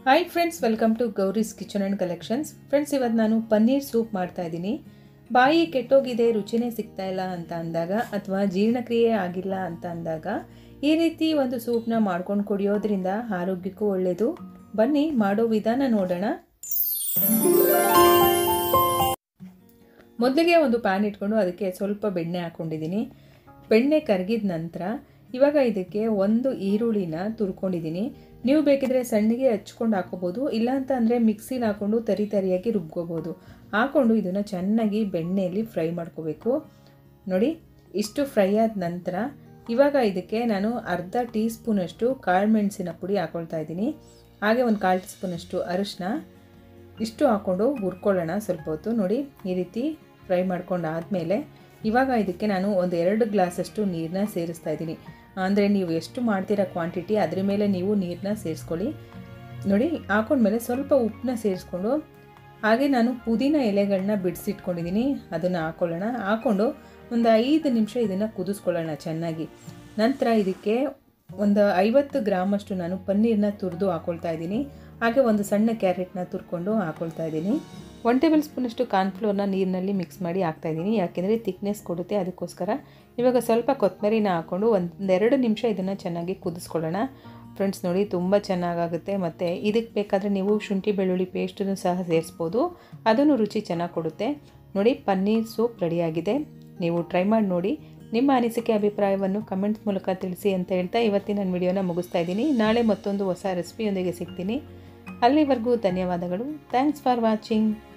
hi friends welcome to Gowri's kitchen and collections friends ಇವತ್ತು ನಾನು paneer soup ಮಾಡ್ತಾ ಇದ್ದೀನಿ ಬಾಯಿ ಕೆಟ್ಟೋಗಿದೆ ರುಚಿನೇ ಸಿಗ್ತಾ ಇಲ್ಲ ಅಂತ ಅಂದಾಗ ಅಥವಾ ಜೀರ್ಣಕ್ರಿಯೆ ಆಗಿಲ್ಲ ಅಂತ ಅಂದಾಗ ಈ ರೀತಿ ಒಂದು ಸೂಪ್ನ ಮಾಡ್ಕೊಂಡು ಕುಡಿಯೋದ್ರಿಂದ ಆರೋಗ್ಯಕ್ಕೂ ಒಳ್ಳೆಯದು ಬನ್ನಿ ಮಾಡೋ ವಿಧಾನ ನೋಡೋಣ ಮೊದಲಿಗೆ ಒಂದು ಪ್ಯಾನ್ ಇಟ್ಕೊಂಡು ಅದಕ್ಕೆ ಸ್ವಲ್ಪ ಬೆಣ್ಣೆ ಹಾಕ್ಕೊಂಡಿದ್ದೀನಿ ಬೆಣ್ಣೆ ಕರಗಿದ ನಂತರ ಇವಾಗ ಇದಕ್ಕೆ ಒಂದು ಈರುಳ್ಳಿನ ತುರ್ಕೊಂಡಿದ್ದೀನಿ ನೀವು ಬೇಕಿದ್ರೆ ಸಣ್ಣಗೆ ಹಚ್ಕೊಂಡು ಹಾಕೋಬೋದು ಇಲ್ಲ ಅಂತ ಅಂದರೆ ಮಿಕ್ಸಿಲಿ ಹಾಕ್ಕೊಂಡು ತರಿ ತರಿಯಾಗಿ ರುಬ್ಕೋಬೋದು ಹಾಕ್ಕೊಂಡು ಇದನ್ನು ಚೆನ್ನಾಗಿ ಬೆಣ್ಣೆಯಲ್ಲಿ ಫ್ರೈ ಮಾಡ್ಕೋಬೇಕು ನೋಡಿ ಇಷ್ಟು ಫ್ರೈ ಆದ ನಂತರ ಇವಾಗ ಇದಕ್ಕೆ ನಾನು ಅರ್ಧ ಟೀ ಸ್ಪೂನಷ್ಟು ಕಾಳು ಮೆಣಸಿನ ಪುಡಿ ಹಾಕ್ಕೊಳ್ತಾ ಇದ್ದೀನಿ ಹಾಗೆ ಒಂದು ಕಾಲು ಟೀ ಸ್ಪೂನಷ್ಟು ಅರಿಶಿನ ಇಷ್ಟು ಹಾಕ್ಕೊಂಡು ಹುರ್ಕೊಳ್ಳೋಣ ಸ್ವಲ್ಪ ಹೊತ್ತು ನೋಡಿ ಈ ರೀತಿ ಫ್ರೈ ಮಾಡ್ಕೊಂಡು ಆದಮೇಲೆ ಇವಾಗ ಇದಕ್ಕೆ ನಾನು ಒಂದು ಎರಡು ಗ್ಲಾಸಷ್ಟು ನೀರನ್ನ ಸೇರಿಸ್ತಾ ಇದ್ದೀನಿ ಅಂದರೆ ನೀವು ಎಷ್ಟು ಮಾಡ್ತೀರಾ ಕ್ವಾಂಟಿಟಿ ಅದ್ರ ಮೇಲೆ ನೀವು ನೀರನ್ನ ಸೇರಿಸ್ಕೊಳ್ಳಿ ನೋಡಿ ಹಾಕೊಂಡ್ಮೇಲೆ ಸ್ವಲ್ಪ ಉಪ್ಪನ್ನ ಸೇರಿಸ್ಕೊಂಡು ಹಾಗೆ ನಾನು ಪುದೀನ ಎಲೆಗಳನ್ನ ಬಿಡಿಸಿಟ್ಕೊಂಡಿದ್ದೀನಿ ಅದನ್ನು ಹಾಕ್ಕೊಳ್ಳೋಣ ಹಾಕ್ಕೊಂಡು ಒಂದು ಐದು ನಿಮಿಷ ಇದನ್ನು ಕುದಿಸ್ಕೊಳ್ಳೋಣ ಚೆನ್ನಾಗಿ ನಂತರ ಇದಕ್ಕೆ ಒಂದು ಐವತ್ತು ಗ್ರಾಮಷ್ಟು ನಾನು ಪನ್ನೀರನ್ನ ತುರಿದು ಹಾಕ್ಕೊಳ್ತಾ ಇದ್ದೀನಿ ಹಾಗೆ ಒಂದು ಸಣ್ಣ ಕ್ಯಾರೆಟ್ನ ತುರ್ಕೊಂಡು ಹಾಕ್ಕೊಳ್ತಾ ಇದ್ದೀನಿ ಒನ್ ಟೇಬಲ್ ಸ್ಪೂನಷ್ಟು ಕಾರ್ನ್ಫ್ಲೋರ್ನ ನೀರಿನಲ್ಲಿ ಮಿಕ್ಸ್ ಮಾಡಿ ಹಾಕ್ತಾಯಿದ್ದೀನಿ ಯಾಕೆಂದರೆ ತಿಕ್ನೆಸ್ ಕೊಡುತ್ತೆ ಅದಕ್ಕೋಸ್ಕರ ಇವಾಗ ಸ್ವಲ್ಪ ಕೊತ್ತಂಬರಿನ ಹಾಕ್ಕೊಂಡು ಒಂದೆರಡು ನಿಮಿಷ ಇದನ್ನು ಚೆನ್ನಾಗಿ ಕುದಿಸ್ಕೊಳ್ಳೋಣ ಫ್ರೆಂಡ್ಸ್ ನೋಡಿ ತುಂಬ ಚೆನ್ನಾಗಾಗುತ್ತೆ ಮತ್ತು ಇದಕ್ಕೆ ಬೇಕಾದರೆ ನೀವು ಶುಂಠಿ ಬೆಳ್ಳುಳ್ಳಿ ಪೇಸ್ಟನ್ನು ಸಹ ಸೇರಿಸ್ಬೋದು ಅದನ್ನು ರುಚಿ ಚೆನ್ನಾಗಿ ಕೊಡುತ್ತೆ ನೋಡಿ ಪನ್ನೀರ್ ಸೂಪ್ ರೆಡಿಯಾಗಿದೆ ನೀವು ಟ್ರೈ ಮಾಡಿ ನೋಡಿ ನಿಮ್ಮ ಅನಿಸಿಕೆ ಅಭಿಪ್ರಾಯವನ್ನು ಕಮೆಂಟ್ಸ್ ಮೂಲಕ ತಿಳಿಸಿ ಅಂತ ಹೇಳ್ತಾ ಇವತ್ತಿನ ನನ್ನ ವಿಡಿಯೋನ ಮುಗಿಸ್ತಾ ಇದ್ದೀನಿ ನಾಳೆ ಮತ್ತೊಂದು ಹೊಸ ರೆಸಿಪಿಯೊಂದಿಗೆ ಸಿಗ್ತೀನಿ ಅಲ್ಲಿವರೆಗೂ ಧನ್ಯವಾದಗಳು ಥ್ಯಾಂಕ್ಸ್ ಫಾರ್ ವಾಚಿಂಗ್